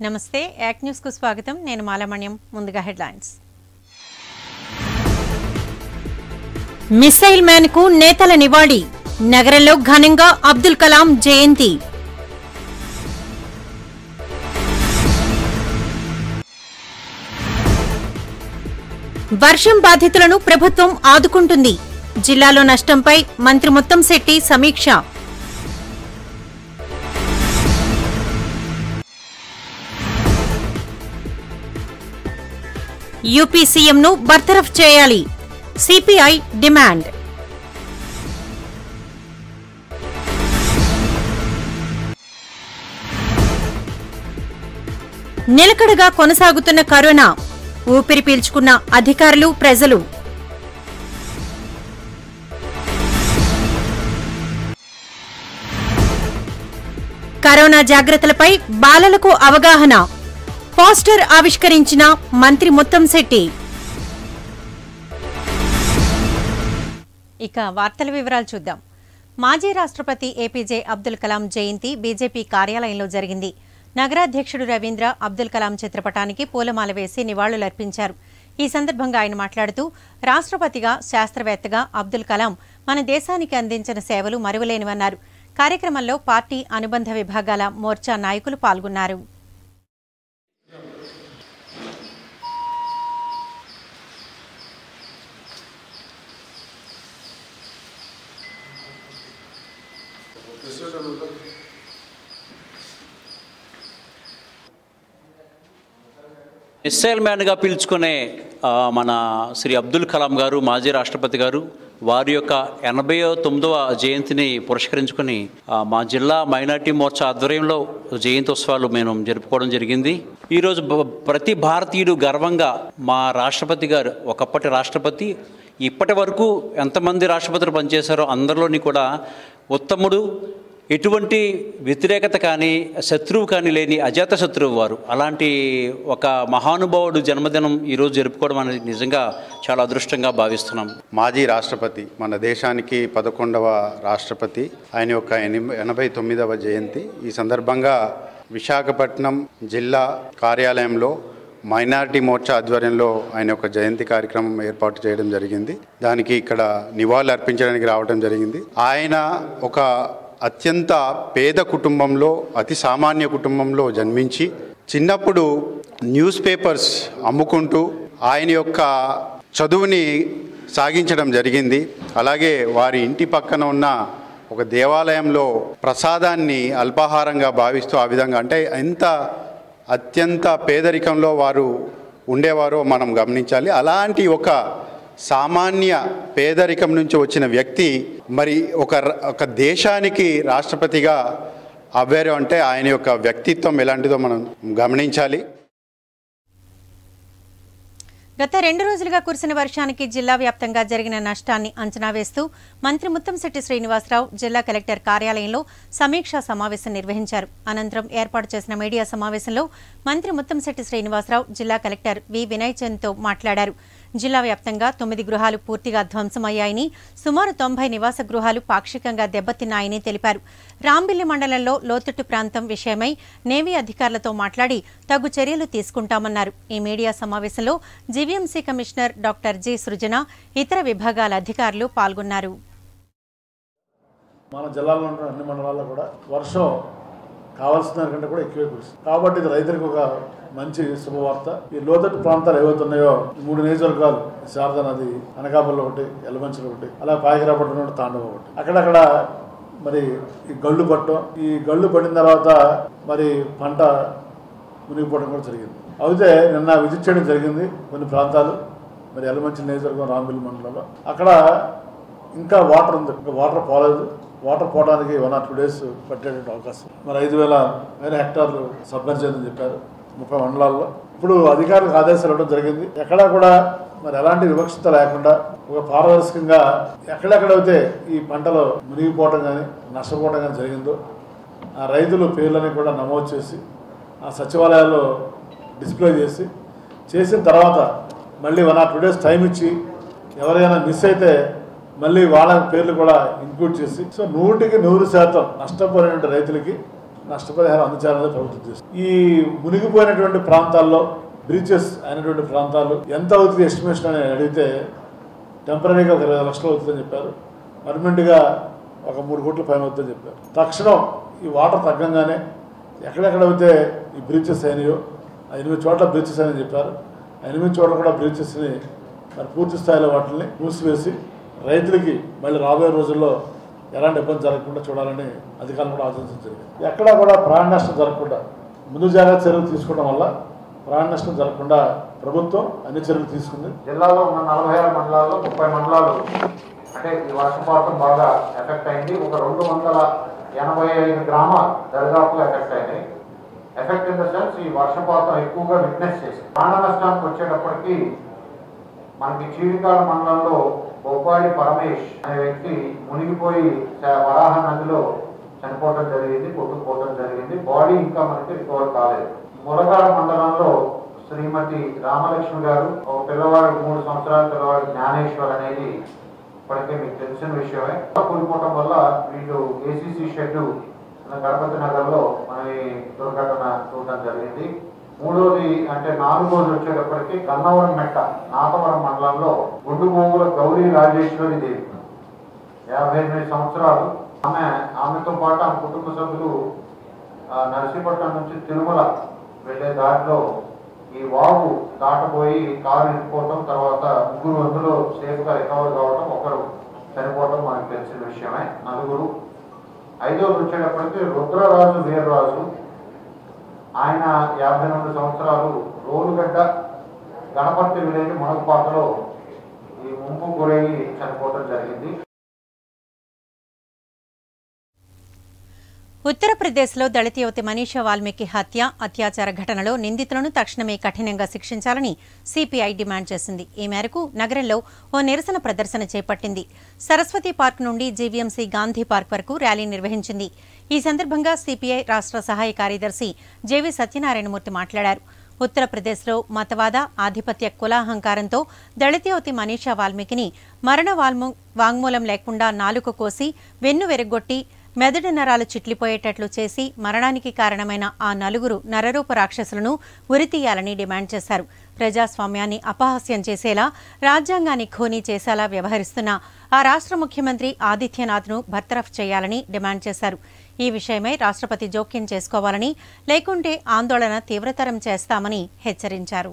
నమస్తే యాక్ న్యూస్ కు స్వాగతం నేను మాలమణ్యం ముందుగా హెడ్లైన్స్ మిసైల్ మ్యాన్ కు నేతల నివాళి నగరంలో ఘనంగా అబ్దుల్ కలాం జయంతి వర్షం బాధితులను ప్రభుత్వం ఆదుకుంటుంది జిల్లాలో నష్టంపై మంత్రి మొత్తం శెట్టి సమీక్ష యూపీ సీఎంను బర్తరఫ్ చేయాలి సిపిఐ డిమాండ్ నిలకడగా కొనసాగుతున్న కరోనా ఊపిరి పీల్చుకున్న అధికారులు ప్రజలు కరోనా జాగ్రత్తలపై బాలలకు అవగాహన పోస్టర్ ఆవిష్కరించిన మంత్రి ముత్తంశెట్టి ఇక వార్తల వివరాలు చూద్దాం మాజీ రాష్ట్రపతి ఏపీజే అబ్దుల్ కలాం జయంతి బీజేపీ కార్యాలయంలో జరిగింది నగరాధ్యక్షుడు రవీంద్ర అబ్దుల్ కలాం చిత్రపటానికి పూలమాల వేసి నివాళులర్పించారు ఈ సందర్భంగా ఆయన మాట్లాడుతూ రాష్ట్రపతిగా శాస్త్రవేత్తగా అబ్దుల్ కలాం మన దేశానికి అందించిన సేవలు మరువలేనివన్నారు కార్యక్రమంలో పార్టీ అనుబంధ విభాగాల మోర్చా నాయకులు పాల్గొన్నారు మిస్సైల్ మ్యాన్గా పిలుచుకునే ఆ, మన శ్రీ అబ్దుల్ కలాం గారు మాజీ రాష్ట్రపతి గారు వారి యొక్క ఎనభై తొమ్మిదవ జయంతిని పురస్కరించుకొని ఆ, మా జిల్లా మైనార్టీ మోర్చా ఆధ్వర్యంలో జయంతి ఉత్సవాలు మేము జరుపుకోవడం జరిగింది ఈరోజు బ- ప్రతి భారతీయుడు గర్వంగా మా రాష్ట్రపతి గారు ఒకప్పటి రాష్ట్రపతి ఇప్పటి వరకు ఎంతమంది రాష్ట్రపతులు పనిచేశారో అందరిలోని కూడా ఉత్తముడు ఎటువంటి వ్యతిరేకత కానీ శత్రువు కానీ లేని అజాత శత్రువు వారు అలాంటి ఒక మహానుభావుడు జన్మదినం ఈరోజు జరుపుకోవడం అనేది నిజంగా చాలా అదృష్టంగా భావిస్తున్నాం మాజీ రాష్ట్రపతి మన దేశానికి పదకొండవ రాష్ట్రపతి ఆయన యొక్క ఎనిమి ఎనభై తొమ్మిదవ జయంతి ఈ సందర్భంగా విశాఖపట్నం జిల్లా కార్యాలయంలో మైనారిటీ మోర్చా ఆధ్వర్యంలో ఆయన యొక్క జయంతి కార్యక్రమం ఏర్పాటు చేయడం జరిగింది దానికి ఇక్కడ నివాళులు అర్పించడానికి రావడం జరిగింది ఆయన ఒక అత్యంత పేద కుటుంబంలో అతి సామాన్య కుటుంబంలో జన్మించి చిన్నప్పుడు న్యూస్ పేపర్స్ అమ్ముకుంటూ ఆయన యొక్క చదువుని సాగించడం జరిగింది అలాగే వారి ఇంటి పక్కన ఉన్న ఒక దేవాలయంలో ప్రసాదాన్ని అల్పాహారంగా భావిస్తూ ఆ విధంగా అంటే ఎంత అత్యంత పేదరికంలో వారు ఉండేవారో మనం గమనించాలి అలాంటి ఒక సామాన్య పేదరికం నుంచి వచ్చిన వ్యక్తి మరి ఒక ర- ఒక దేశానికి రాష్ట్రపతిగా అవ్వారు అంటే ఆయన యొక్క వ్యక్తిత్వం ఎలాంటిదో మనం గమనించాలి గత రెండు రోజులుగా కురిసిన వర్షానికి జిల్లా వ్యాప్తంగా జరిగిన నష్టాన్ని అంచనా వేస్తూ మంత్రి ముత్తంశెట్టి శ్రీనివాసరావు జిల్లా కలెక్టర్ కార్యాలయంలో సమీక్షా సమావేశం నిర్వహించారు అనంతరం ఏర్పాటు చేసిన మీడియా సమావేశంలో మంత్రి ముత్తంశెట్టి శ్రీనివాసరావు జిల్లా కలెక్టర్ వి వినయ్ చంద్తో మాట్లాడారు జిల్లా వ్యాప్తంగా తొమ్మిది గృహాలు పూర్తిగా ధ్వంసమయ్యాయని సుమారు తొంభై నివాస గృహాలు పాక్షికంగా దెబ్బతిన్నాయని తెలిపారు రాంబిల్లి మండలంలో లోతట్టు ప్రాంతం విషయమై నేవీ అధికారులతో మాట్లాడి తగు చర్యలు తీసుకుంటామన్నారు ఈ మీడియా సమావేశంలో GVMC commissioner doctor G Srujana ఇతర విభాగాల అధికారులు పాల్గొన్నారు మన జిల్లాలో ఉన్న అన్ని మండలాల్లో కూడా వర్షం కావాల్సిన దానికంటే కూడా ఎక్కువే కురిసింది కాబట్టి ఇది రైతులకు ఒక మంచి శుభవార్త ఈ లోతట్టు ప్రాంతాలు ఏవైతే ఉన్నాయో ఈ మూడు నియోజకవర్గాలు శారదా నది అనకాపల్లి ఒకటి ఎల్లమంచిలో ఒకటి అలా పాయకరాపట్నం ఒకటి తాండవ ఒకటి అక్కడక్కడ మరి ఈ గళ్ళు పట్టడం ఈ గళ్ళు పడిన తర్వాత మరి పంట మునిగిపోవడం కూడా జరిగింది అయితే నిన్న విజిట్ చేయడం జరిగింది కొన్ని ప్రాంతాలు మరి ఎల్లమంచి నియోజకవర్గం రాంబిల్లి మండలంలో అక్కడ ఇంకా వాటర్ ఉంది ఇంకా వాటర్ పోలేదు వాటర్ పోవడానికి వన్ ఆర్ టూ డేస్ పట్టేటువంటి అవకాశం మరి ఐదు వేల వేల హెక్టార్లు సబ్మెర్జ్ అయిందని చెప్పారు ముప్పై మండలాల్లో ఇప్పుడు అధికారులకు ఆదేశాలు ఇవ్వడం జరిగింది ఎక్కడా కూడా మరి ఎలాంటి వివక్షత లేకుండా ఒక పారదర్శకంగా ఎక్కడెక్కడైతే ఈ పంటలు మునిగిపోవడం కానీ నష్టపోవడం కానీ జరిగిందో ఆ రైతుల పేర్లని కూడా నమోదు చేసి ఆ సచివాలయాల్లో డిస్ప్లే చేసి చేసిన తర్వాత మళ్ళీ one or two days time ఇచ్చి ఎవరైనా మిస్ అయితే మళ్ళీ వాళ్ళ పేర్లు కూడా ఇంక్లూడ్ చేసి సో నూటికి నూరు శాతం నష్టపోయినటువంటి రైతులకి నష్టపరిహారం అందజేయాలని ప్రభుత్వం చేస్తుంది ఈ మునిగిపోయినటువంటి ప్రాంతాల్లో బ్రీచెస్ అయినటువంటి ప్రాంతాలు ఎంత అవుతుంది ఎస్టిమేషన్ అని అడిగితే టెంపరీగా ఒక ఇరవై లక్షలు అవుతుందని చెప్పారు పర్మనెంట్గా ఒక మూడు కోట్ల పైన అవుతుందని చెప్పారు తక్షణం ఈ వాటర్ తగ్గంగానే ఎక్కడెక్కడైతే ఈ బ్రీచెస్ అయినాయో ఆ ఎనిమిది చోట్ల బ్రీచెస్ అని చెప్పారు ఆ ఎనిమిది చోట్ల కూడా బ్రీచెస్ని మరి పూర్తి స్థాయిలో వాటిని మూసివేసి రైతులకి మళ్ళీ రాబోయే రోజుల్లో ఎలాంటి ఇబ్బంది జరగకుండా చూడాలని అధికారులు కూడా ఆలోచించడం జరిగింది ఎక్కడా కూడా ప్రాణ నష్టం జరగకుండా ముందు జాగ్రత్త చర్యలు తీసుకోవడం వల్ల ప్రాణ నష్టం జరగకుండా ప్రభుత్వం అన్ని చర్యలు తీసుకుంది జిల్లాలో ఉన్న నలభై ఆరు మండలాల్లో ముప్పై మండలాలు అంటే ఈ వర్షపాతం బాగా ఎఫెక్ట్ అయింది ఒక రెండు వందల ఎనభై ఐదు గ్రామాలు దరిదాపుగా ఎఫెక్ట్ అయినాయి ఎఫెక్ట్ ఇన్ ద సెన్స్ ఈ వర్షపాతం ఎక్కువగా విట్నెస్ చేసి ప్రాణ నష్టానికి వచ్చేటప్పటికి మనకి చీడికాడ మండలంలో బొప్పాడి పరమేష్ అనే వ్యక్తి మునిగిపోయి చ- వరాహ నదిలో చనిపోవడం జరిగింది కొట్టుకుపోవడం జరిగింది బాడీ ఇంకా మనకి రికవర్ కాలేదు ములగాడ మండలంలో శ్రీమతి రామలక్ష్మి గారు ఒక పిల్లవాడు మూడు సంవత్సరాల పిల్లవాడు జ్ఞానేశ్వర్ అనేది ఇప్పటికే మీకు తెలిసిన విషయమే కూలిపోవటం వల్ల వీళ్ళు ఏసీసీ షెడ్ గణపతి నగర్లో మన ఈ దుర్ఘటన చూడడం జరిగింది మూడోది అంటే నాలుగోది వచ్చేటప్పటికి గన్నవరం మెట్ట నాగవరం మండలంలో గుండుగోగుల గౌరీ రాజేశ్వరి దేవి యాభై ఎనిమిది సంవత్సరాలు ఆమె ఆమెతో పాటు ఆమె కుటుంబ సభ్యులు ఆ, నరసీపట్నం నుంచి తిరుమల వెళ్ళే దారిలో ఈ వాగు దాటబోయి కారు ఇరుక్కోవటం తర్వాత ముగ్గురు అందులో సేఫ్గా రికవర్ కావటం ఒకరు చనిపోవటం మనకు తెలిసిన విషయమే నలుగురు ఐదోది వచ్చేటప్పటికి రుద్రరాజు వీర్రాజు ఆయన యాభై రెండు సంవత్సరాలు రోలుగడ్డ గణపతి విలేజ్ మునగపాకలో ఈ ముంపు గురయ్యి చనిపోవటం జరిగింది ఉత్తరప్రదేశ్లో దళిత యువతి మనీషా వాల్మీకి హత్య అత్యాచార ఘటనలో నిందితులను తక్షణమే కఠినంగా శిక్షించాలని సిపిఐ డిమాండ్ చేసింది ఈ మేరకు నగరంలో ఓ నిరసన ప్రదర్శన చేపట్టింది సరస్వతి పార్క్ నుండి జీవీఎంసీ గాంధీ పార్క్ వరకు ర్యాలీ నిర్వహించింది ఈ సందర్భంగా సిపిఐ రాష్ట్ర సహాయ కార్యదర్శి జేవి సత్యనారాయణమూర్తి మాట్లాడారు ఉత్తరప్రదేశ్లో మతవాద ఆధిపత్య కులాహంకారంతో దళిత యువతి మనీషా వాల్మీకిని మరణ వాల్మూ వాంగ్మూలం లేకుండా నాలుక కోసి వెన్ను వెరగొట్టి మెదడు నరాలు చిట్లిపోయేటట్లు చేసి మరణానికి కారణమైన ఆ నలుగురు నరరూప రాక్షసులను ఉరితీయాలని డిమాండ్ చేశారు ప్రజాస్వామ్యాన్ని అపహాస్యం చేసేలా రాజ్యాంగాన్ని ఖూనీ చేసేలా వ్యవహరిస్తున్న ఆ రాష్ట్ర ముఖ్యమంత్రి ఆదిత్యనాథ్ను బర్తరఫ్ చేయాలని డిమాండ్ చేశారు ఈ విషయమై రాష్ట్రపతి జోక్యం చేసుకోవాలని లేకుంటే ఆందోళన తీవ్రతరం చేస్తామని హెచ్చరించారు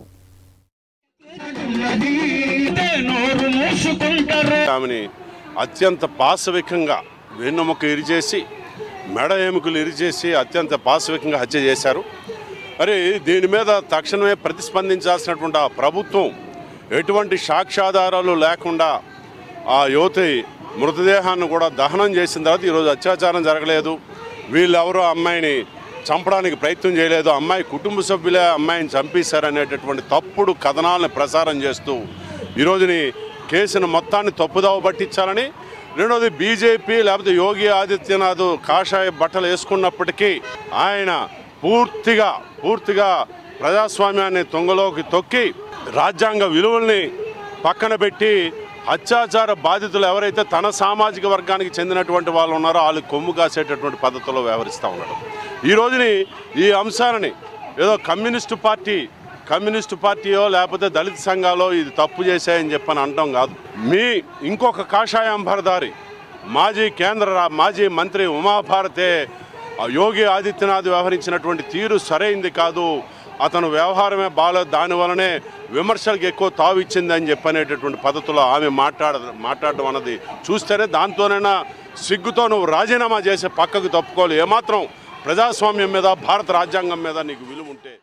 ఆమెని అత్యంత పాశవికంగా వెన్నుముక ఇరిచేసి మెడ ఎముకలు ఇరిచేసి అత్యంత పాశవికంగా హత్య చేశారు మరి దీని మీద తక్షణమే ప్రతిస్పందించాల్సినటువంటి ఆ ప్రభుత్వం ఎటువంటి సాక్ష్యాధారాలు లేకుండా ఆ యువతి మృతదేహాన్ని కూడా దహనం చేసిన తర్వాత ఈరోజు అత్యాచారం జరగలేదు వీళ్ళెవరూ అమ్మాయిని చంపడానికి ప్రయత్నం చేయలేదు అమ్మాయి కుటుంబ సభ్యులే అమ్మాయిని చంపేశారనేటటువంటి తప్పుడు కథనాలను ప్రసారం చేస్తూ ఈరోజుని కేసును మొత్తాన్ని తప్పుదావ పట్టించాలని రెండోది బీజేపీ లేకపోతే యోగి ఆదిత్యనాథ్ కాషాయ బట్టలు వేసుకున్నప్పటికీ ఆయన పూర్తిగా పూర్తిగా ప్రజాస్వామ్యాన్ని తొంగలోకి తొక్కి రాజ్యాంగ విలువల్ని పక్కన పెట్టి అత్యాచార బాధితులు ఎవరైతే తన సామాజిక వర్గానికి చెందినటువంటి వాళ్ళు ఉన్నారో వాళ్ళు కొమ్ము కాసేటటువంటి పద్ధతిలో వ్యవహరిస్తూ ఉన్నారు ఈ రోజుని ఈ అంశాలని ఏదో కమ్యూనిస్టు పార్టీ కమ్యూనిస్టు పార్టీయో లేకపోతే దళిత సంఘాలో ఇది తప్పు చేశాయని చెప్పని అనటం కాదు మీ ఇంకొక కాషాయాంబరదారి మాజీ కేంద్ర రా- మాజీ మంత్రి ఉమాభారతే ఆ యోగి ఆదిత్యనాథ్ వ్యవహరించినటువంటి తీరు సరైంది కాదు అతను వ్యవహారమే బాగాలేదు దానివలనే విమర్శలకు ఎక్కువ తావు ఇచ్చింది అని చెప్పనేటటువంటి పద్ధతిలో ఆమె మాట్లాడ మాట్లాడడం అన్నది చూస్తేనే దాంతోనైనా సిగ్గుతో నువ్వు రాజీనామా చేసే పక్కకు తప్పుకోవాలి ఏమాత్రం ప్రజాస్వామ్యం మీద భారత రాజ్యాంగం మీద నీకు విలువ ఉంటే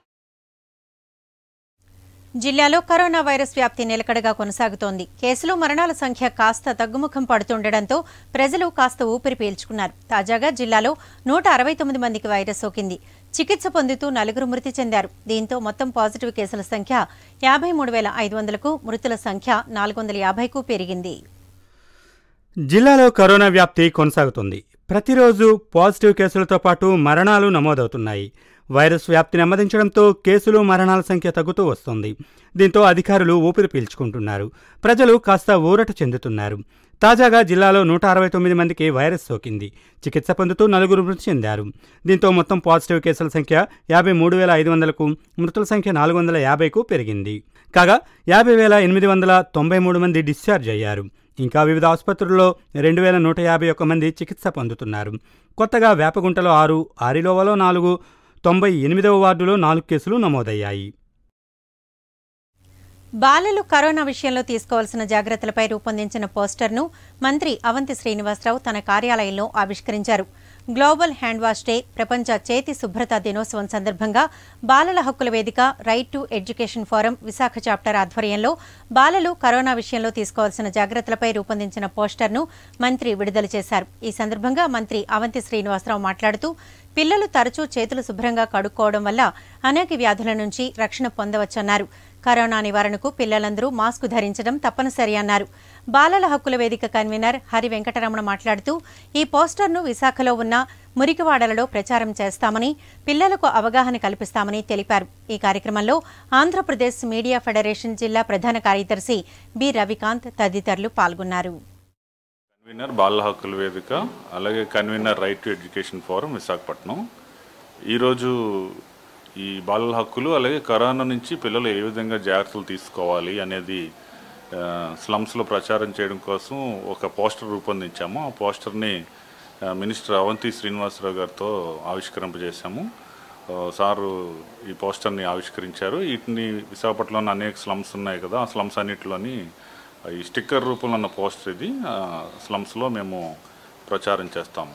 జిల్లాలో కరోనా వైరస్ వ్యాప్తి నిలకడగా కొనసాగుతోంది కేసులు మరణాల సంఖ్య కాస్త తగ్గుముఖం పడుతుండటంతో ప్రజలు కాస్త ఊపిరి పీల్చుకున్నారు తాజాగా జిల్లాలో నూట అరవై తొమ్మిది మందికి వైరస్ సోకింది చికిత్స పొందుతూ నలుగురు మృతి చెందారు దీంతో మొత్తం పాజిటివ్ కేసుల సంఖ్య యాభై మూడు వేల ఐదు వందలకు మృతుల సంఖ్య నాలుగు వందల యాభైకు పెరిగింది జిల్లాలో కరోనా వ్యాప్తి కొనసాగుతుంది ప్రతిరోజు పాజిటివ్ కేసులతో పాటు మరణాలు నమోదవుతున్నాయి వైరస్ వ్యాప్తి నెమ్మదించడంతో కేసులు మరణాల సంఖ్య తగ్గుతూ వస్తోంది దీంతో అధికారులు ఊపిరి పీల్చుకుంటున్నారు ప్రజలు కాస్త ఊరట చెందుతున్నారు తాజాగా జిల్లాలో నూట అరవై తొమ్మిది మందికి వైరస్ సోకింది చికిత్స పొందుతూ నలుగురు మృతి చెందారు దీంతో మొత్తం పాజిటివ్ కేసుల సంఖ్య యాభై మూడు వేల ఐదు వందలకు మృతుల సంఖ్య నాలుగు వందల యాభైకు పెరిగింది కాగా యాభై వేల ఎనిమిది వందల తొంభై మూడు మంది డిశ్చార్జ్ అయ్యారు ఇంకా వివిధ ఆసుపత్రుల్లో రెండు వేల నూట యాభై ఒక్క మంది చికిత్స పొందుతున్నారు కొత్తగా వేపగుంటలో ఆరు ఆరిలోవలో నాలుగు తొంభై ఎనిమిదవ వార్డులో నాలుగు కేసులు నమోదయ్యాయి బాలలు కరోనా విషయంలో తీసుకోవాల్సిన జాగ్రత్తలపై రూపొందించిన పోస్టర్ను మంత్రి అవంతి శ్రీనివాసరావు తన కార్యాలయంలో ఆవిష్కరించారు గ్లోబల్ హ్యాండ్ వాష్ డే ప్రపంచ చేతి శుభ్రత దినోత్సవం సందర్భంగా బాలల హక్కుల వేదిక right to education forum Visakha chapter ఆధ్వర్యంలో బాలలు కరోనా విషయంలో తీసుకోవాల్సిన జాగ్రత్తలపై రూపొందించిన పోస్టర్ను మంత్రి విడుదల చేశారు ఈ సందర్భంగా మంత్రి అవంతి శ్రీనివాసరావు మాట్లాడుతూ పిల్లలు తరచూ చేతులు శుభ్రంగా కడుక్కోవడం వల్ల అనేక వ్యాధుల నుంచి రక్షణ పొందవచ్చన్నారు కరోనా నివారణకు పిల్లలందరూ మాస్కు ధరించడం తప్పనిసరి అన్నారు బాలల హక్కుల వేదిక కన్వీనర్ హరి వెంకటరమణ మాట్లాడుతూ ఈ పోస్టర్ను విశాఖలో ఉన్న మురికివాడలలో ప్రచారం చేస్తామని పిల్లలకు అవగాహన కల్పిస్తామని తెలిపారు ఈ కార్యక్రమంలో ఆంధ్రప్రదేశ్ మీడియా ఫెడరేషన్ జిల్లా ప్రధాన కార్యదర్శి బి రవికాంత్ తదితరులు పాల్గొన్నారు కన్వీనర్ బాల హక్కుల వేదిక అలాగే convener right to education forum Visakhapatnam ఈరోజు ఈ బాలల హక్కులు అలాగే కరోనా నుంచి పిల్లలు ఏ విధంగా జాగ్రత్తలు తీసుకోవాలి అనేది ఆ, స్లమ్స్లో ప్రచారం చేయడం కోసం ఒక పోస్టర్ రూపొందించాము ఆ పోస్టర్ని ఆ, మినిస్టర్ అవంతి శ్రీనివాసరావు గారితో ఆవిష్కరింపజేశాము ఆ, సారు ఈ పోస్టర్ని ఆవిష్కరించారు వీటిని విశాఖపట్నంలో అనేక స్లమ్స్ ఉన్నాయి కదా ఆ స్లమ్స్ అన్నిటిలోని ఈ స్టిక్కర్ రూపంలో ఉన్న పోస్టర్ ఇది ఆ, స్లమ్స్లో మేము ప్రచారం చేస్తాము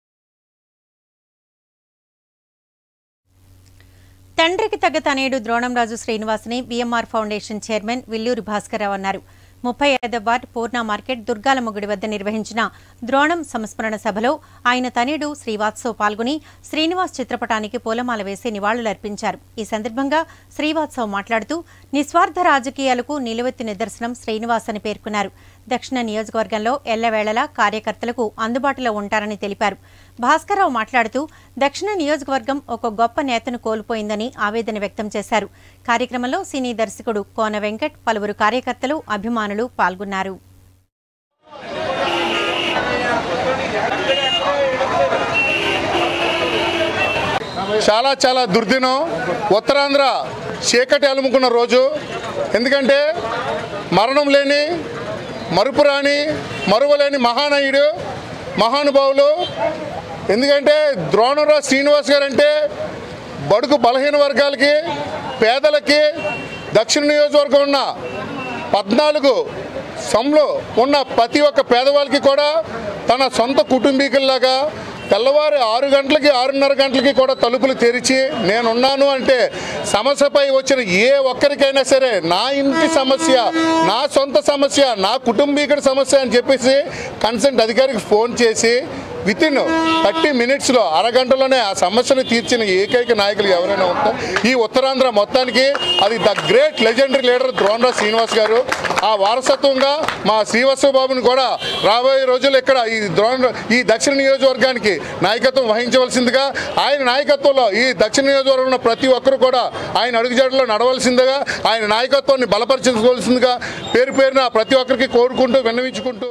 తండ్రికి తగ్గ తనయుడు ద్రోణంరాజు శ్రీనివాస్ని BMR foundation chairman Villuri Bhaskar Rao అన్నారు ముప్పై ఐదో వార్డ్ పూర్ణ మార్కెట్ దుర్గాలమ్మ గుడి వద్ద నిర్వహించిన ద్రోణం సంస్మరణ సభలో ఆయన తనయుడు శ్రీవాత్సవ్ పాల్గొని శ్రీనివాస్ చిత్రపటానికి పూలమాల వేసి నివాళులర్పించారు ఈ సందర్భంగా శ్రీవాత్సవ్ మాట్లాడుతూ నిస్వార్థ రాజకీయాలకు నిలువెత్తు నిదర్శనం శ్రీనివాస్ అని పేర్కొన్నారు దక్షిణ నియోజకవర్గంలో ఎల్లవేళలా కార్యకర్తలకు అందుబాటులో ఉంటారని తెలిపారు భాస్కర్రావు మాట్లాడుతూ దక్షిణ నియోజకవర్గం ఒక గొప్ప నేతను కోల్పోయిందని ఆవేదన వ్యక్తం చేశారు కార్యక్రమంలో సినీ దర్శకుడు కోన వెంకట్ పలువురు కార్యకర్తలు అభిమానులు పాల్గొన్నారు చాలా చాలా దుర్దినం ఉత్తరాంధ్ర చీకటి అలుముకున్న రోజు ఎందుకంటే మరణం లేని మరుపురాని మరువలేని మహానయుడు మహానుభావులు ఎందుకంటే ద్రోణరావు శ్రీనివాస్ గారు అంటే బడుగు బలహీన వర్గాలకి పేదలకి దక్షిణ నియోజకవర్గం ఉన్న పద్నాలుగు సంలో ఉన్న ప్రతి ఒక్క పేదవాళ్ళకి కూడా తన సొంత కుటుంబీకుల్లాగా తెల్లవారు ఆరు గంటలకి ఆరున్నర గంటలకి కూడా తలుపులు తెరిచి నేనున్నాను అంటే సమస్యపై వచ్చిన ఏ ఒక్కరికైనా సరే నా ఇంటి సమస్య నా సొంత సమస్య నా కుటుంబీకుడి సమస్య అని చెప్పేసి కన్సల్ట్ అధికారికి ఫోన్ చేసి విత్ ఇన్ థర్టీ మినిట్స్లో అరగంటలోనే ఆ సమస్యను తీర్చిన ఏకైక నాయకులు ఎవరైనా ఉంటారు ఈ ఉత్తరాంధ్ర మొత్తానికి అది the great legendary leader Dronamraju Srinivas garu ఆ వారసత్వంగా మా శ్రీవత్సవ బాబుని కూడా రాబోయే రోజుల్లో ఇక్కడ ఈ ద్రోణ ఈ దక్షిణ నియోజకవర్గానికి నాయకత్వం వహించవలసిందిగా ఆయన నాయకత్వంలో ఈ దక్షిణ నియోజకవర్గంలో ఉన్న ప్రతి ఒక్కరు కూడా ఆయన అడుగుజాడలో నడవలసిందిగా ఆయన నాయకత్వాన్ని బలపరచుకోవాల్సిందిగా పేరు పేరున ప్రతి ఒక్కరికి కోరుకుంటూ విన్నవించుకుంటూ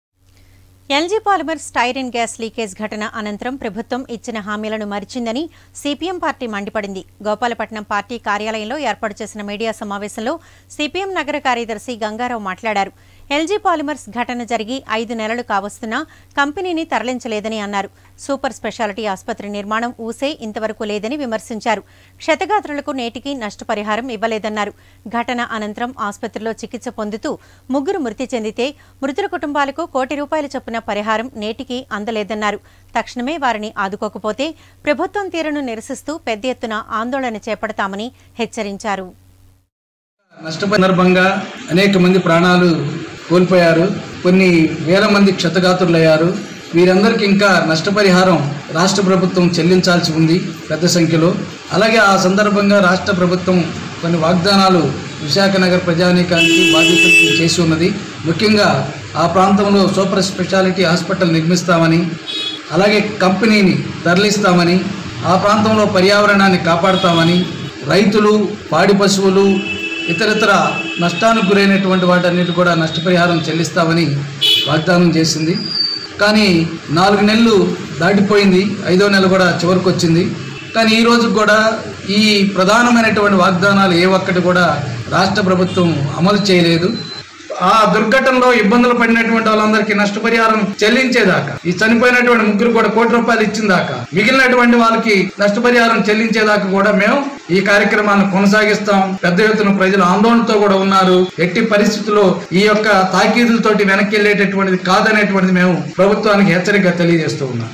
LG polymer styrene gas leakage ఘటన అనంతరం ప్రభుత్వం ఇచ్చిన హామీలను మరిచిందని సిపిఎం పార్టీ మండిపడింది గోపాలపట్నం పార్టీ కార్యాలయంలో ఏర్పాటు చేసిన మీడియా సమావేశంలో సిపిఎం నగర కార్యదర్శి గంగారావు మాట్లాడారు ఎల్జీ పాలిమర్స్ ఘటన జరిగి ఐదు నెలలు కావస్తున్నా కంపెనీని తరలించలేదని అన్నారు సూపర్ స్పెషాలిటీ ఆసుపత్రి నిర్మాణం ఊసే ఇంతవరకు లేదని విమర్శించారు క్షతగాత్రులకు నేటికి నష్టపరిహారం ఇవ్వలేదన్నారు ఘటన అనంతరం ఆసుపత్రిలో చికిత్స పొందుతూ ముగ్గురు మృతి చెందితే మృతుల కుటుంబాలకు కోటి రూపాయల చొప్పున పరిహారం నేటికి అందలేదన్నారు తక్షణమే వారిని ఆదుకోకపోతే ప్రభుత్వం తీరును నిరసిస్తూ పెద్ద ఎత్తున ఆందోళన చేపడతామని హెచ్చరించారు నష్టపోయిన సందర్భంగా అనేక మంది ప్రాణాలు కోల్పోయారు కొన్ని వేల మంది క్షతగాత్రులయ్యారు వీరందరికీ ఇంకా నష్టపరిహారం రాష్ట్ర ప్రభుత్వం చెల్లించాల్సి ఉంది పెద్ద సంఖ్యలో అలాగే ఆ సందర్భంగా రాష్ట్ర ప్రభుత్వం కొన్ని వాగ్దానాలు విశాఖ నగర ప్రజానీకానికి బాధ్యతలు చేసి ఉన్నది ముఖ్యంగా ఆ ప్రాంతంలో సూపర్ స్పెషాలిటీ హాస్పిటల్ నిర్మిస్తామని అలాగే కంపెనీని తరలిస్తామని ఆ ప్రాంతంలో పర్యావరణాన్ని కాపాడుతామని రైతులు పాడి పశువులు ఇతరితర నష్టానికి గురైనటువంటి వాటన్నిటి కూడా నష్టపరిహారం చెల్లిస్తామని వాగ్దానం చేసింది కానీ నాలుగు నెలలు దాటిపోయింది ఐదో నెల కూడా చివరికి వచ్చింది కానీ ఈ రోజు కూడా ఈ ప్రధానమైనటువంటి వాగ్దానాలు ఏ ఒక్కటి కూడా రాష్ట్ర ప్రభుత్వం అమలు చేయలేదు ఆ దుర్ఘటనలో ఇబ్బందులు పడినటువంటి వాళ్ళందరికీ నష్టపరిహారం చెల్లించేదాకా ఈ చనిపోయినటువంటి ముగ్గురు కూడా కోటి రూపాయలు ఇచ్చిన దాకా మిగిలినటువంటి వాళ్ళకి నష్టపరిహారం చెల్లించేదాకా కూడా మేము ఈ కార్యక్రమాన్ని కొనసాగిస్తాం పెద్ద ఎత్తున ప్రజలు ఆందోళనతో కూడా ఉన్నారు ఎట్టి పరిస్థితుల్లో ఈ యొక్క తాకీదులతోటి వెనక్కి వెళ్ళేటటువంటిది కాదనేటువంటిది మేము ప్రభుత్వానికి హెచ్చరికగా తెలియజేస్తూ ఉన్నాం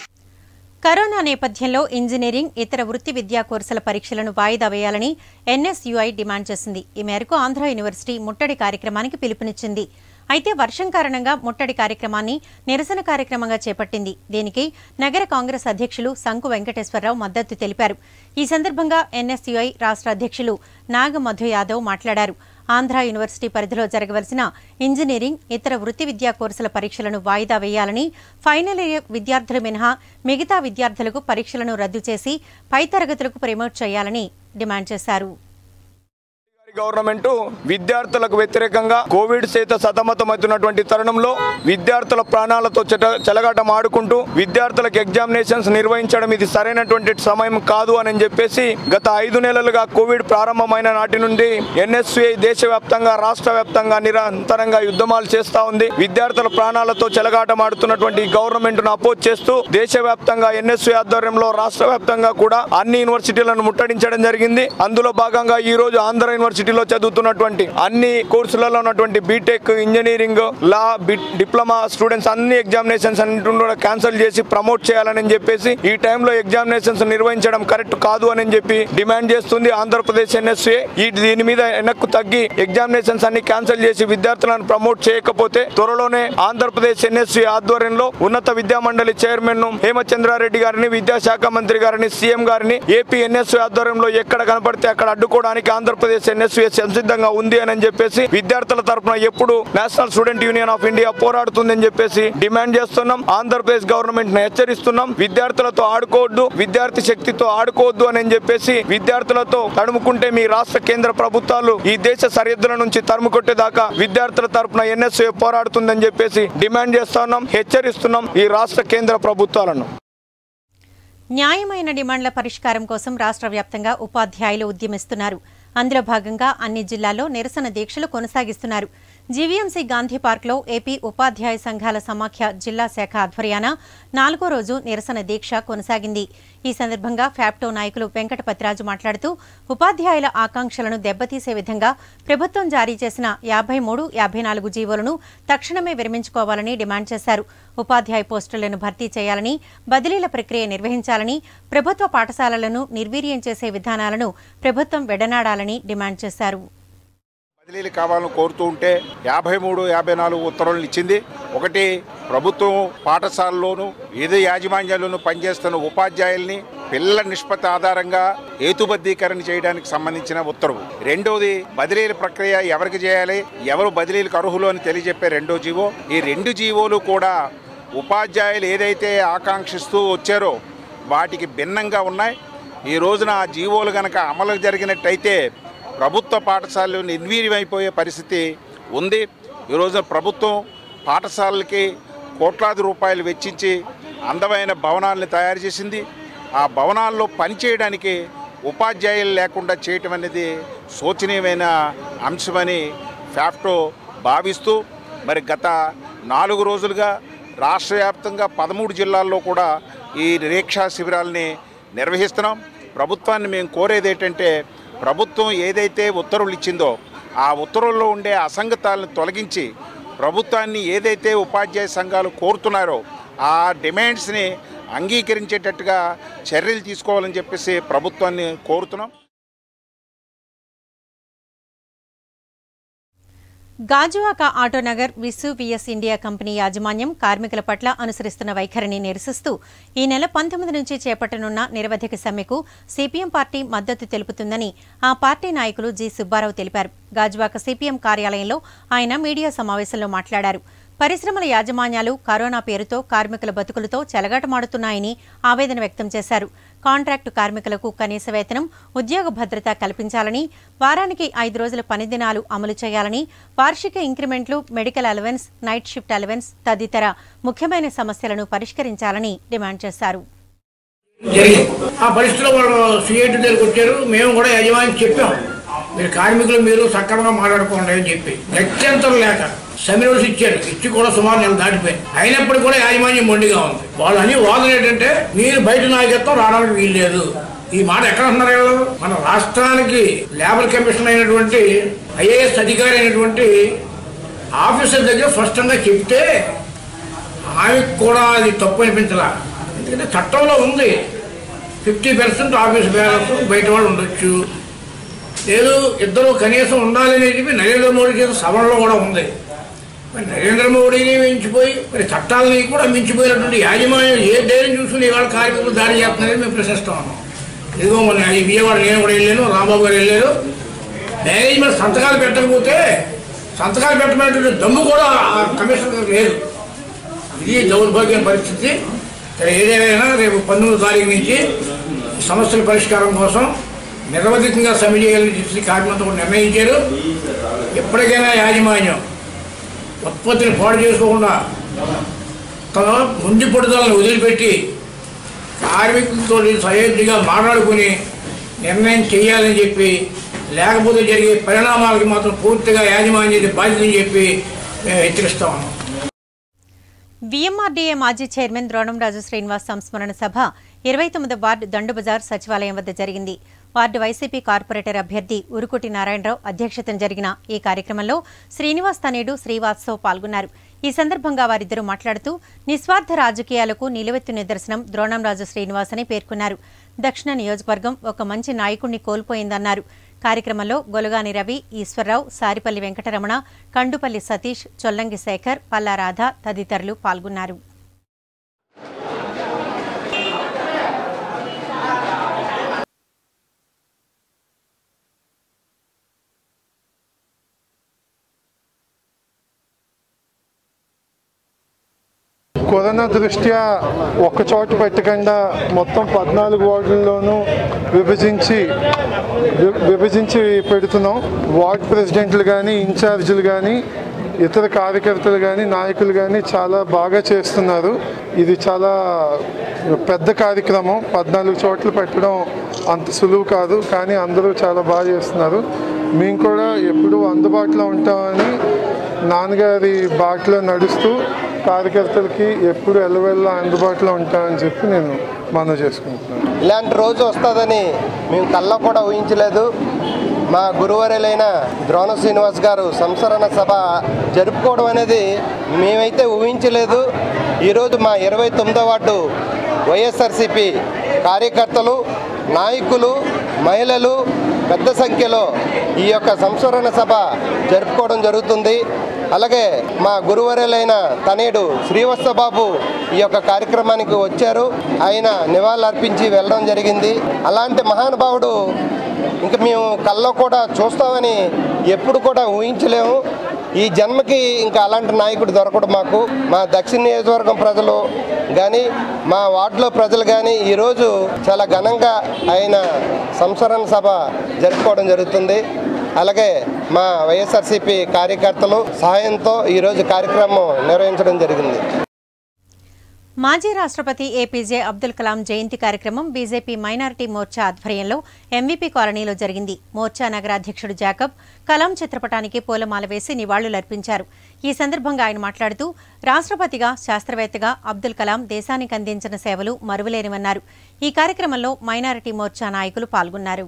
కరోనా నేపథ్యంలో ఇంజనీరింగ్ ఇతర వృత్తి విద్యా కోర్సుల పరీక్షలను వాయిదా వేయాలని ఎన్ఎస్యుఐ డిమాండ్ చేసింది ఈ మేరకు ఆంధ్ర యూనివర్సిటీ ముట్టడి కార్యక్రమానికి పిలుపునిచ్చింది అయితే వర్షం కారణంగా ముట్టడి కార్యక్రమాన్ని నిరసన కార్యక్రమంగా చేపట్టింది దీనికి నగర కాంగ్రెస్ అధ్యక్షులు సంకు వెంకటేశ్వరరావు మద్దతు తెలిపారు ఈ సందర్భంగా ఎన్ఎస్యుఐ రాష్ట్ర అధ్యక్షులు నాగమధు యాదవ్ మాట్లాడారు ఆంధ్ర యూనివర్సిటీ పరిధిలో జరగవలసిన ఇంజనీరింగ్ ఇతర వృత్తి విద్యా కోర్సుల పరీక్షలను వాయిదా వేయాలని ఫైనల్ ఇయర్ విద్యార్థులు మినహా మిగతా విద్యార్థులకు పరీక్షలను రద్దు చేసి పై తరగతులకు ప్రమోట్ చేయాలని డిమాండ్ చేశారు గవర్నమెంట్ విద్యార్థులకు వ్యతిరేకంగా కోవిడ్ చేత సతమతమవుతున్నటువంటి తరుణంలో విద్యార్థుల ప్రాణాలతో చెట చెలగాటం ఆడుకుంటూ విద్యార్థులకు ఎగ్జామినేషన్స్ నిర్వహించడం ఇది సరైనటువంటి సమయం కాదు అని చెప్పేసి గత ఐదు నెలలుగా కోవిడ్ ప్రారంభమైన నాటి నుండి ఎన్ఎస్యుఐ దేశవ్యాప్తంగా రాష్ట్ర వ్యాప్తంగా నిరంతరంగా యుద్ధమాలు చేస్తా ఉంది విద్యార్థుల ప్రాణాలతో చెలగాటం ఆడుతున్నటువంటి గవర్నమెంట్ ను అపోజ్ చేస్తూ దేశవ్యాప్తంగా ఎన్ఎస్యు ఆధ్వర్యంలో రాష్ట్ర వ్యాప్తంగా కూడా అన్ని యూనివర్సిటీలను ముట్టడించడం జరిగింది అందులో భాగంగా ఈ రోజు ఆంధ్ర యూనివర్సిటీలో చదువుతున్నటువంటి అన్ని కోర్సులలో ఉన్నటువంటి BTech engineering law diploma students అన్ని ఎగ్జామినేషన్స్ అన్నింటిని కూడా క్యాన్సిల్ చేసి ప్రమోట్ చేయాలని చెప్పేసి ఈ టైంలో ఎగ్జామినేషన్స్ నిర్వహించడం కరెక్ట్ కాదు అని చెప్పి డిమాండ్ చేస్తుంది ఆంధ్రప్రదేశ్ ఎన్ఎస్ఏ ఈ దీని మీద వెనక్కు తగ్గి ఎగ్జామినేషన్స్ అన్ని క్యాన్సిల్ చేసి విద్యార్థులను ప్రమోట్ చేయకపోతే త్వరలోనే ఆంధ్రప్రదేశ్ ఎన్ఎస్సీ ఆధ్వర్యంలో ఉన్నత విద్యా మండలి చైర్మన్ ను హేమచంద్రారెడ్డి గారిని విద్యాశాఖ మంత్రి గారిని సీఎం గారిని ఏపీ ఎన్ఎస్సీ ఆధ్వర్యంలో ఎక్కడ కనపడితే అక్కడ అడ్డుకోవడానికి ఆంధ్రప్రదేశ్ ఎన్ఎస్సీ సంసిద్ధంగా ఉంది అని చెప్పేసి విద్యార్థుల తరపున ఎప్పుడు national student union of India పోరాడుతుందని చెప్పేసి డిమాండ్ చేస్తున్నాం ఆంధ్రప్రదేశ్ గవర్నమెంట్ ను హెచ్చరిస్తున్నాం విద్యార్థులతో ఆడుకోవద్దు విద్యార్థి శక్తితో ఆడుకోవద్దు అని చెప్పేసి విద్యార్థులతో తడుముకుంటే మీ రాష్ట్ర కేంద్ర ప్రభుత్వాలు ఈ దేశ సరిహద్దుల నుంచి తరుము కొట్టేదాకా విద్యార్థుల తరపున ఎన్ఎస్ఏ పోరాడుతుందని చెప్పేసి డిమాండ్ చేస్తున్నాం హెచ్చరిస్తున్నాం ఈ రాష్ట్ర కేంద్ర ప్రభుత్వాలను న్యాయమైన డిమాండ్ల పరిష్కారం కోసం రాష్ట్ర వ్యాప్తంగా ఉపాధ్యాయులు ఉద్యమిస్తున్నారు అందులో భాగంగా అన్ని జిల్లాల్లో నిరసన దీక్షలు కొనసాగిస్తున్నారు జీవీఎంసీ గాంధీ పార్క్లో ఏపీ ఉపాధ్యాయ సంఘాల సమాఖ్య జిల్లా శాఖ ఆధ్వర్యాన నాలుగో రోజు నిరసన దీక్ష కొనసాగింది ఈ సందర్భంగా ఫ్యాప్టో నాయకులు వెంకటపతిరాజు మాట్లాడుతూ ఉపాధ్యాయుల ఆకాంక్షలను దెబ్బతీసే విధంగా ప్రభుత్వం జారీ చేసిన యాభై మూడు యాభై నాలుగు జీవోలను తక్షణమే విరమించుకోవాలని డిమాండ్ చేశారు ఉపాధ్యాయ పోస్టులను భర్తీ చేయాలని బదిలీల ప్రక్రియ నిర్వహించాలని ప్రభుత్వ పాఠశాలలను నిర్వీర్యం చేసే విధానాలను ప్రభుత్వం వెడనాడాలని డిమాండ్ చేశారు బదిలీలు కావాలని కోరుతూ ఉంటే యాభై మూడు యాభై నాలుగు ఉత్తర్వులను ఇచ్చింది ఒకటి ప్రభుత్వం పాఠశాలలోను ఏదో యాజమాన్యాల్లోనూ పనిచేస్తున్న ఉపాధ్యాయుల్ని పిల్లల నిష్పత్తి ఆధారంగా హేతుబద్ధీకరణ చేయడానికి సంబంధించిన ఉత్తర్వు రెండోది బదిలీల ప్రక్రియ ఎవరికి చేయాలి ఎవరు బదిలీలకు అర్హులు అని తెలియజెప్పే రెండో జీవో ఈ రెండు జీవోలు కూడా ఉపాధ్యాయులు ఏదైతే ఆకాంక్షిస్తూ వచ్చారో వాటికి భిన్నంగా ఉన్నాయి ఈ రోజున ఆ జీవోలు గనక అమలు జరిగినట్టయితే ప్రభుత్వ పాఠశాలలు నిర్వీర్యమైపోయే పరిస్థితి ఉంది ఈ రోజున ప్రభుత్వం పాఠశాలలకి కోట్లాది రూపాయలు వెచ్చించి అందమైన భవనాలను తయారు చేసింది ఆ భవనాల్లో పనిచేయడానికి ఉపాధ్యాయులు లేకుండా చేయటం అనేది శోచనీయమైన అంశమని ఫ్యాఫ్టో భావిస్తూ మరి గత నాలుగు రోజులుగా రాష్ట్ర వ్యాప్తంగా పదమూడు జిల్లాల్లో కూడా ఈ రీక్షా శిబిరాలని నిర్వహిస్తున్నాం ప్రభుత్వాన్ని మేము కోరేది ఏంటంటే ప్రభుత్వం ఏదైతే ఉత్తర్వులు ఇచ్చిందో ఆ ఉత్తర్వుల్లో ఉండే అసంగతాలను తొలగించి ప్రభుత్వాన్ని ఏదైతే ఉపాధ్యాయ సంఘాలు కోరుతున్నారో ఆ డిమాండ్స్ని అంగీకరించేటట్టుగా చర్యలు తీసుకోవాలని చెప్పేసి ప్రభుత్వాన్ని కోరుతున్నాం గాజువాక ఆటోనగర్ విసు విఎస్ ఇండియా కంపెనీ యాజమాన్యం కార్మికుల పట్ల అనుసరిస్తున్న వైఖరిని నిరసిస్తూ ఈ నెల పంతొమ్మిది నుంచి చేపట్టనున్న నిరవధిక సమ్మెకు సిపిఎం పార్టీ మద్దతు తెలుపుతుందని ఆ పార్టీ నాయకులు జి సుబ్బారావు తెలిపారు గాజువాక సిపిఎం కార్యాలయంలో ఆయన మీడియా సమావేశంలో మాట్లాడారు పరిశ్రమల యాజమాన్యాలు కరోనా పేరుతో కార్మికుల బతుకులతో చెలగాటమాడుతున్నాయని ఆవేదన వ్యక్తం చేశారు కాంట్రాక్టు కార్మికులకు కనీస వేతనం ఉద్యోగ భద్రత కల్పించాలని వారానికి ఐదు రోజుల పని దినాలు అమలు చేయాలని వార్షిక ఇంక్రిమెంట్లు medical allowance night shift allowance తదితర ముఖ్యమైన సమస్యలను పరిష్కరించాలని డిమాండ్ చేశారు జరిగింది ఆ పరిస్థితిలో వాళ్ళు సిఐటి దగ్గరికి వచ్చారు మేము కూడా యజమాని చెప్పాం మీరు కార్మికులు మీరు సక్రమంగా మాట్లాడుకోండి అని చెప్పి గత్యంతరం లేక సెమినర్స్ ఇచ్చారు ఇచ్చి కూడా సుమారు నెల దాటిపోయింది అయినప్పటికీ కూడా యాజమాన్యం మొండిగా ఉంది వాళ్ళు అని వాదన ఏంటంటే మీరు బయట నాయకత్వం రావడానికి వీలు లేదు ఈ మాట ఎక్కడ అంటున్నారు వీళ్ళు మన రాష్ట్రానికి లేబర్ కమిషన్ అయినటువంటి ఐఏఎస్ అధికారి అయినటువంటి ఆఫీసర్ దగ్గర స్పష్టంగా చెప్తే ఆమెకు కూడా అది తప్పు అనిపించలా ఎందుకంటే చట్టంలో ఉంది ఫిఫ్టీ పర్సెంట్ ఆఫీస్ బ్యాలెన్స్ బయట వాళ్ళు ఉండొచ్చు లేదు ఇద్దరు కనీసం ఉండాలని చెప్పి నరేంద్ర మోడీ చేసిన సభలో కూడా ఉంది మరి నరేంద్ర మోడీని మించిపోయి మరి చట్టాలని కూడా మించిపోయినటువంటి యాజమాన్యం ఏ ధైర్యం చూసుకుని ఇవాళ కార్మికులు దాడి చేస్తున్నారని మేము ప్రశ్నిస్తా ఉన్నాం ఇదిగో మన ఈ విజయవాడ నేను కూడా వెళ్ళాను రాంబాబు గారు వెళ్ళారు మేనేజ్మెంట్ సంతకాలు పెట్టకపోతే సంతకాలు పెట్టమైనటువంటి దమ్ము కూడా ఆ కమిషనర్ లేదు ఇది దౌర్భాగ్యం పరిస్థితి సరే ఏదేమైనా రేపు పంతొమ్మిదో తారీఖు నుంచి ఈ సమస్యల పరిష్కారం కోసం నిరవధికంగా సమ్మె చేయాలని చెప్పి కార్మికులతో కూడా నిర్ణయించారు ఎప్పటికైనా యాజమాన్యం ఉత్పత్తిని పాడు చేసుకోకుండా తన ముందు పడుదలను వదిలిపెట్టి కార్మికులతో సయోధ్యగా మాట్లాడుకుని నిర్ణయం చేయాలని చెప్పి లేకపోతే జరిగే పరిణామాలకి మాత్రం పూర్తిగా యాజమాన్యం బాధ్యతని చెప్పి మేము హెచ్చరిస్తా ఉన్నాం విఎంఆర్డీఏ మాజీ చైర్మన్ ద్రోణంరాజు శ్రీనివాస్ సంస్మరణ సభ ఇరవై తొమ్మిది వార్డు దండుబజార్ సచివాలయం వద్ద జరిగింది వార్డు వైసీపీ కార్పొరేటర్ అభ్యర్థి ఉరుకుటి నారాయణరావు అధ్యక్షతన జరిగిన ఈ కార్యక్రమంలో శ్రీనివాస్ తనేడు శ్రీవాత్సవ్ పాల్గొన్నారు ఈ సందర్భంగా వారిద్దరూ మాట్లాడుతూ నిస్వార్థ రాజకీయాలకు నిలువెత్తు నిదర్శనం ద్రోణంరాజు శ్రీనివాస్ అని పేర్కొన్నారు దక్షిణ నియోజకవర్గం ఒక మంచి నాయకుణ్ణి కోల్పోయిందన్నారు కార్యక్రమంలో గొలగాని రవి ఈశ్వరరావు సారిపల్లి వెంకటరమణ కండుపల్లి సతీష్ చొల్లంగి శేఖర్ పల్లా రాధ తదితరులు పాల్గొన్నారు కరోనా దృష్ట్యా ఒక్క చోట పెట్టకుండా మొత్తం పద్నాలుగు వార్డుల్లోనూ విభజించి వి- విభజించి పెడుతున్నాం వార్డ్ ప్రెసిడెంట్లు కానీ ఇన్ఛార్జీలు కానీ ఇతర కార్యకర్తలు కానీ నాయకులు కానీ చాలా బాగా చేస్తున్నారు ఇది చాలా పెద్ద కార్యక్రమం పద్నాలుగు చోట్ల పెట్టడం అంత సులువు కాదు కానీ అందరూ చాలా బాగా చేస్తున్నారు మేము కూడా ఎప్పుడూ అందుబాటులో ఉంటామని నాన్నగారి బాటలో నడుస్తూ కార్యకర్తలకి ఎప్పుడు ఎల్లవెల్ల అందుబాటులో ఉంటామని చెప్పి నేను మనవి చేసుకుంటున్నాను ఇలాంటి రోజు వస్తుందని మేము కళ్ళ కూడా ఊహించలేదు మా గురువరులైన ద్రోణ శ్రీనివాస్ గారు సంస్మరణ సభ జరుపుకోవడం అనేది మేమైతే ఊహించలేదు ఈరోజు మా ఇరవై తొమ్మిదో వార్డు వైఎస్ఆర్సిపి కార్యకర్తలు నాయకులు మహిళలు పెద్ద సంఖ్యలో ఈ యొక్క సంస్మరణ సభ జరుపుకోవడం జరుగుతుంది అలాగే మా గురువరులైన తనేడు శ్రీవత్సబాబు ఈ యొక్క కార్యక్రమానికి వచ్చారు ఆయన నివాళులర్పించి వెళ్ళడం జరిగింది అలాంటి మహానుభావుడు ఇంకా మేము కల్లో కూడా చూస్తామని ఎప్పుడు కూడా ఊహించలేము ఈ జన్మకి ఇంకా అలాంటి నాయకుడు దొరకడు మాకు మా దక్షిణ నియోజకవర్గం ప్రజలు కానీ మా వార్డులో ప్రజలు కానీ ఈరోజు చాలా ఘనంగా ఆయన సంస్మరణ సభ జరుపుకోవడం జరుగుతుంది అలాగే మా వైఎస్ఆర్సీపీ కార్యకర్తలు సహాయంతో ఈరోజు కార్యక్రమం నిర్వహించడం జరిగింది మాజీ రాష్ట్రపతి ఏపీజే అబ్దుల్ కలాం జయంతి కార్యక్రమం బీజేపీ మైనారిటీ మోర్చా ఆధ్వర్యంలో ఎంవీపీ కాలనీలో జరిగింది మోర్చా నగరాధ్యక్షుడు జాకబ్ కలాం చిత్రపటానికి పూలమాల వేసి నివాళులర్పించారు ఈ సందర్భంగా ఆయన మాట్లాడుతూ రాష్ట్రపతిగా శాస్త్రవేత్తగా అబ్దుల్ కలాం దేశానికి అందించిన సేవలు మరువలేనివన్నారు ఈ కార్యక్రమంలో మైనారిటీ మోర్చా నాయకులు పాల్గొన్నారు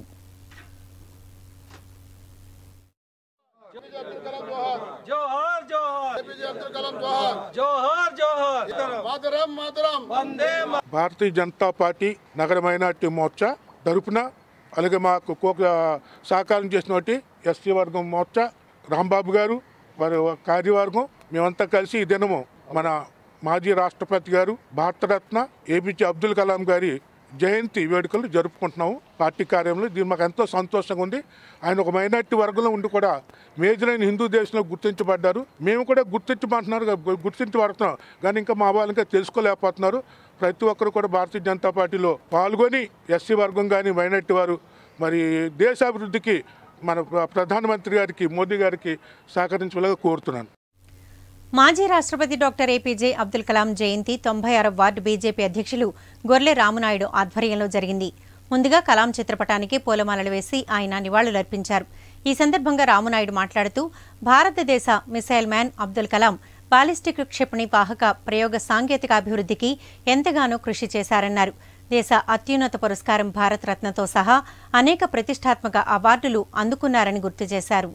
జోహార్ జోహార్ జోహార్ జోహార్ మాతరం మాతరం వందే భారతీయ జనతా పార్టీ నగర మైనార్టీ మోర్చా తరపున అలాగే మాకు కోక సహకారం చేసినటువంటి ఎస్సీ వర్గం మోర్చా రాంబాబు గారు వారి కార్యవర్గం మేమంతా కలిసి ఈ దినము మన మాజీ రాష్ట్రపతి గారు భారతరత్న ఏపీజే అబ్దుల్ కలాం గారి జయంతి వేడుకలు జరుపుకుంటున్నాము పార్టీ కార్యంలో దీని మాకు ఎంతో సంతోషంగా ఉంది ఆయన ఒక మైనార్టీ వర్గంలో ఉండి కూడా మేజర్ అయిన హిందూ దేశంలో గుర్తించబడ్డారు మేము కూడా గుర్తించమంటున్నారు గు- గుర్తించబడుతున్నాం కానీ ఇంకా మా వాళ్ళు ఇంకా తెలుసుకోలేకపోతున్నారు ప్రతి ఒక్కరు కూడా భారతీయ జనతా పార్టీలో పాల్గొని ఎస్సీ వర్గం కానీ మైనార్టీ వారు మరి దేశాభివృద్ధికి మన ప్ర- ప్రధానమంత్రి గారికి మోదీ గారికి సహకరించవలగా కోరుతున్నాను మాజీ రాష్ట్రపతి డాక్టర్ ఏపీజే అబ్దుల్ కలాం జయంతి తొంభై ఆరవ వార్డు బీజేపీ అధ్యక్షులు గొర్లె రామునాయుడు ఆధ్వర్యంలో జరిగింది ముందుగా కలాం చిత్రపటానికి పూలమాలలు వేసి ఆయన నివాళులర్పించారు ఈ సందర్భంగా రామునాయుడు మాట్లాడుతూ భారతదేశ missile man Abdul Kalam ballistic క్షిపణి వాహక ప్రయోగ సాంకేతిక అభివృద్ధికి ఎంతగానో కృషి చేశారన్నారు దేశ అత్యున్నత పురస్కారం భారత్ రత్నతో సహా అనేక ప్రతిష్టాత్మక అవార్డులు అందుకున్నారని గుర్తు చేశారు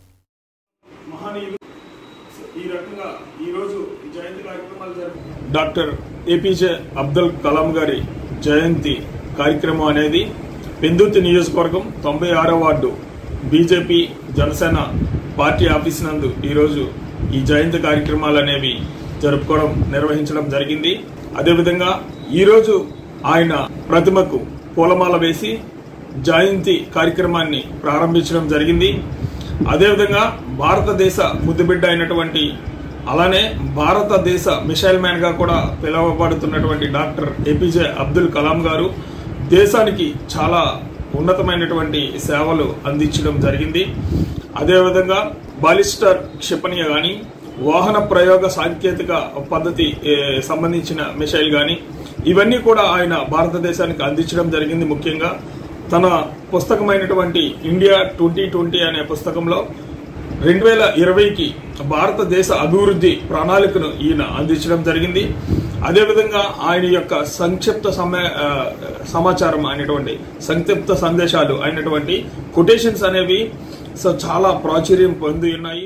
మహనీయులు ఈ రకంగా ఈరోజు ఈ జయంతి కార్యక్రమాలు జరుపు డాక్టర్ ఏపీజే అబ్దుల్ కలాం గారి జయంతి కార్యక్రమం అనేది పెందుర్తి నియోజకవర్గం తొంభై ఆరో ward BJP Janasena party office నందు ఈరోజు ఈ జయంతి కార్యక్రమాలు అనేవి జరుపుకోవడం నిర్వహించడం జరిగింది అదేవిధంగా ఈరోజు ఆయన ప్రతిమకు పూలమాల వేసి జయంతి కార్యక్రమాన్ని ప్రారంభించడం జరిగింది అదేవిధంగా భారతదేశ ముద్దుబిడ్డ అయినటువంటి అలానే భారతదేశ మిసైల్ మ్యాన్ గా కూడా పిలువబడుతున్నటువంటి డాక్టర్ ఏపీజే అబ్దుల్ కలాం గారు దేశానికి చాలా ఉన్నతమైనటువంటి సేవలు అందించడం జరిగింది అదేవిధంగా బాలిస్టర్ క్షిపణి కానీ వాహన ప్రయోగ సాంకేతిక పద్ధతి ఏ, సంబంధించిన మిసైల్ కానీ ఇవన్నీ కూడా ఆయన భారతదేశానికి అందించడం జరిగింది ముఖ్యంగా తన పుస్తకమైనటువంటి ఇండియా ట్వంటీ ట్వంటీ అనే పుస్తకంలో రెండు వేల ఇరవైకి భారతదేశ అభివృద్ధి ప్రణాళికను ఈయన అందించడం జరిగింది అదేవిధంగా ఆయన యొక్క సంక్షిప్త సమయ ఆ, సమాచారం అయినటువంటి సంక్షిప్త సందేశాలు అయినటువంటి కొటేషన్స్ అనేవి సో చాలా ప్రాచుర్యం పొంది ఉన్నాయి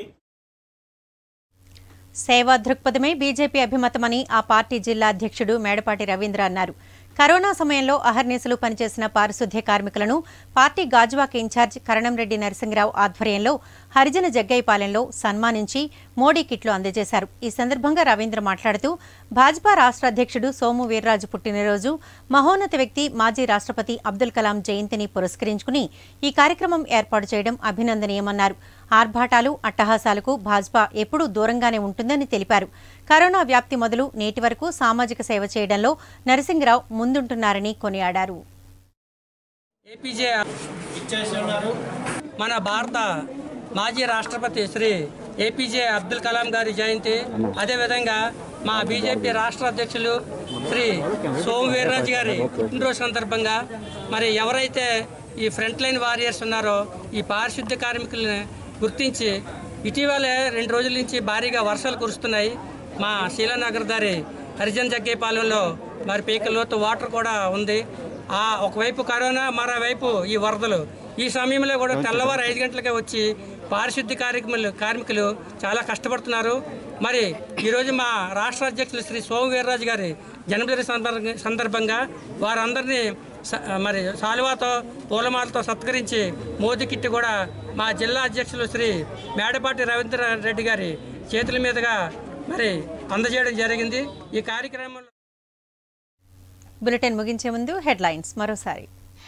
సేవా దృక్పథమే బీజేపీ అభిమతమని ఆ పార్టీ జిల్లా అధ్యక్షుడు మేడపాటి రవీంద్ర అన్నారు కరోనా సమయంలో అహర్నిశలు పనిచేసిన పారిశుద్ధ్య కార్మికులను పార్టీ గాజువాక ఇన్ఛార్జ్ కరణంరెడ్డి నరసింహరావు ఆధ్వర్యంలో హరిజన జగ్గైపాలెంలో సన్మానించి మోడీ కిట్లు అందజేశారు ఈ సందర్భంగా రవీంద్ర మాట్లాడుతూ భాజపా రాష్ట్ర అధ్యక్షుడు సోము వీర్రాజు పుట్టినరోజు మహోన్నత వ్యక్తి మాజీ రాష్ట్రపతి అబ్దుల్ కలాం జయంతిని పురస్కరించుకుని ఈ కార్యక్రమం ఏర్పాటు చేయడం అభినందనీయమన్నారు ఆర్భాటాలు అట్టహాసాలకు భాజపా ఎప్పుడూ దూరంగానే ఉంటుందని తెలిపారు కరోనా వ్యాప్తి మొదలు నేటి వరకు సామాజిక సేవ చేయడంలో నరసింహరావు ముందుంటున్నారని కొనియాడారు ఏపీజే ఇచ్చేసి ఉన్నారు మన భారత మాజీ రాష్ట్రపతి శ్రీ ఏపీజే అబ్దుల్ కలాం గారి జయంతి అదేవిధంగా మా బీజేపీ రాష్ట్ర అధ్యక్షులు శ్రీ సోము వీర్రాజు గారి పుట్టినరోజు సందర్భంగా మరి ఎవరైతే ఈ ఫ్రంట్ లైన్ వారియర్స్ ఉన్నారో ఈ పారిశుద్ధ్య కార్మికులను గుర్తించి ఇటీవలే రెండు రోజుల నుంచి భారీగా వర్షాలు కురుస్తున్నాయి మా శీలానగర్ దారి హరిజన్ జగ్గేపాలెంలో మరి పీక లోతు వాటర్ కూడా ఉంది ఆ ఒకవైపు కరోనా మరోవైపు ఈ వరదలు ఈ సమయంలో కూడా తెల్లవారు ఐదు గంటలకే వచ్చి పారిశుద్ధ్య కార్యక్రమాలు కార్మికులు చాలా కష్టపడుతున్నారు మరి ఈరోజు మా రాష్ట్ర అధ్యక్షులు శ్రీ సోము వీర్రాజు గారి జన్మదిన సందర్భంగా- సందర్భంగా వారందరినీ స- మరి సాలువాతో పూలమాలతో సత్కరించి మోదీ కిట్ కూడా మా జిల్లా అధ్యక్షులు శ్రీ మేడపాటి రవీంద్ర రెడ్డి గారి చేతుల మీదుగా మరి అందజేయడం జరిగింది ఈ కార్యక్రమంలో బులెటిన్ ముగించే ముందు హెడ్లైన్స్ మరోసారి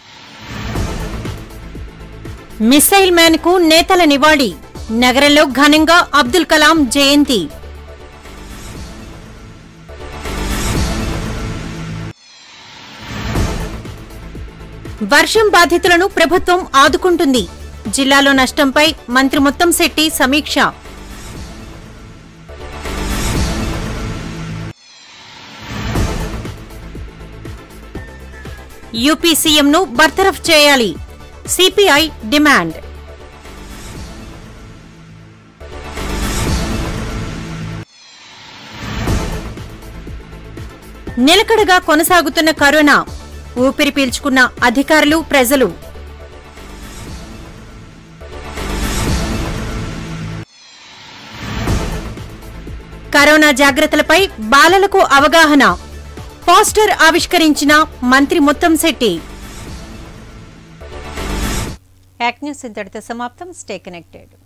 మిసైల్ మ్యాన్ కు నేతల నివాళి నగరంలో ఘనంగా అబ్దుల్ కలాం జయంతి వర్షం బాధితులను ప్రభుత్వం ఆదుకుంటుంది జిల్లాలో నష్టంపై మంత్రి ముత్తంశెట్టి సమీక్ష యూపీ సీఎంను బర్తరఫ్ చేయాలి సిపిఐ డిమాండ్ నిలకడగా కొనసాగుతున్న కరోనా ఊపిరి పీల్చుకున్న అధికారులు ప్రజలు కరోనా జాగ్రత్తలపై బాలలకు అవగాహన పోస్టర్ ఆవిష్కరించిన మంత్రి ముత్తంశెట్టి యాక్ట్ న్యూస్ ఇంతటితో సమాప్తం స్టే కనెక్టెడ్